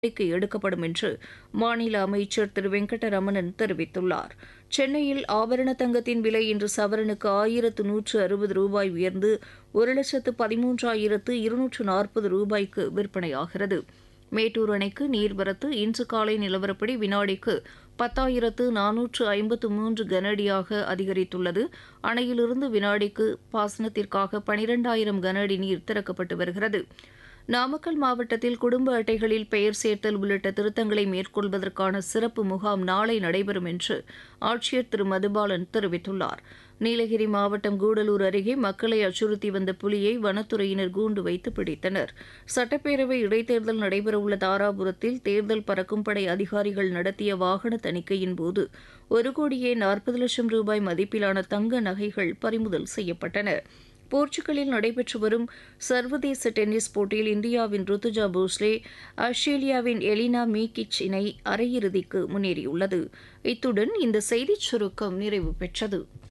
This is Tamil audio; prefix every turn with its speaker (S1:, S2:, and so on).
S1: நடவடிக்கை எடுக்கப்படும் என்று மாநில அமைச்சர் திரு வெங்கடரமணன் தெரிவித்துள்ளார் சென்னையில் ஆபரண தங்கத்தின் விலை இன்று சவரனுக்கு ஆயிரத்து நூற்று அறுபது ரூபாய் உயர்ந்து ஒரு லட்சத்து பதிமூன்றாயிரத்து இருநூற்று நாற்பது ரூபாய்க்கு விற்பனையாகிறது மேட்டூர் அணைக்கு நீர்வரத்து இன்று காலை நிலவரப்படி வினாடிக்கு பத்தாயிரத்து நானூற்று ஐம்பத்து மூன்று கனஅடியாக அதிகரித்துள்ளது அணையிலிருந்து வினாடிக்கு பாசனத்திற்காக பனிரெண்டாயிரம் கன அடி நீர் திறக்கப்பட்டு வருகிறது நாமக்கல் மாவட்டத்தில் குடும்ப அட்டைகளில் பெயர் சேர்த்தல் உள்ளிட்ட திருத்தங்களை மேற்கொள்வதற்கான சிறப்பு முகாம் நாளை நடைபெறும் என்று ஆட்சியர் திரு மதுபாலன் தெரிவித்துள்ளார் நீலகிரி மாவட்டம் கூடலூர் அருகே மக்களை அச்சுறுத்தி வந்த புலியை வனத்துறையினர் கூண்டு வைத்து பிடித்தனர் சட்டப்பேரவை இடைத்தேர்தல் நடைபெறவுள்ள தாராபுரத்தில் தேர்தல் பறக்கும் படை அதிகாரிகள் நடத்திய வாகன தணிக்கையின் போது ஒரு கோடியே நாற்பது லட்சம் ரூபாய் மதிப்பிலான தங்க நகைகள் பறிமுதல் செய்யப்பட்டன போர்ச்சுகலில் நடைபெற்று வரும் சர்வதேச டென்னிஸ் போட்டியில் இந்தியாவின் ருத்துஜா போஸ்லே ஆஸ்திரேலியாவின் எலினா மீகிச் இணை அரையிறுதிக்கு முன்னேறியுள்ளது இத்துடன் இந்த செய்திச் சுருக்கம் நிறைவு பெற்றது